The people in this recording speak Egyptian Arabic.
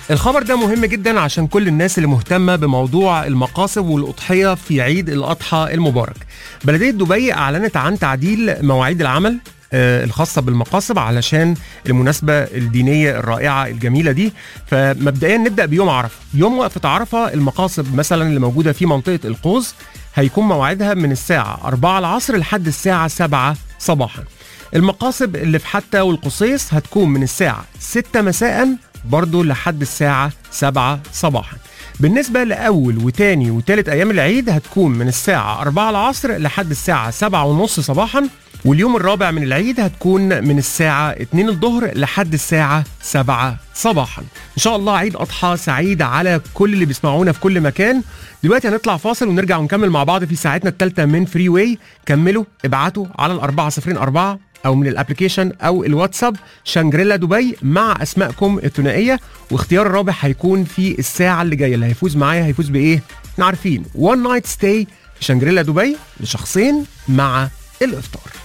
الخبر ده مهم جدا عشان كل الناس اللي مهتمة بموضوع المقاصب والأضحية في عيد الأضحى المبارك بلدية دبي أعلنت عن تعديل مواعيد العمل آه، الخاصة بالمقاصب علشان المناسبة الدينية الرائعة الجميلة دي فمبدئيا نبدأ بيوم عرفة يوم وقفة عرفة المقاصب مثلا اللي موجودة في منطقة القوس هيكون موعدها من الساعة 4 العصر لحد الساعة 7 صباحا المقاصب اللي في حتى والقصيص هتكون من الساعة 6 مساء برضو لحد الساعة 7 صباحا بالنسبة لأول وتاني وتالت أيام العيد هتكون من الساعة 4 العصر لحد الساعة 7 ونص صباحا واليوم الرابع من العيد هتكون من الساعة 2 الظهر لحد الساعة 7 صباحا إن شاء الله عيد أضحى سعيد على كل اللي بيسمعونا في كل مكان دلوقتي هنطلع فاصل ونرجع ونكمل مع بعض في ساعتنا الثالثة من فري واي كملوا ابعتوا على الأربعة صفرين أربعة أو من الابلكيشن أو الواتساب شانجريلا دبي مع أسمائكم الثنائية واختيار الرابح هيكون في الساعة اللي جاية اللي هيفوز معايا هيفوز بإيه؟ احنا عارفين وان نايت ستاي في شانجريلا دبي لشخصين مع الإفطار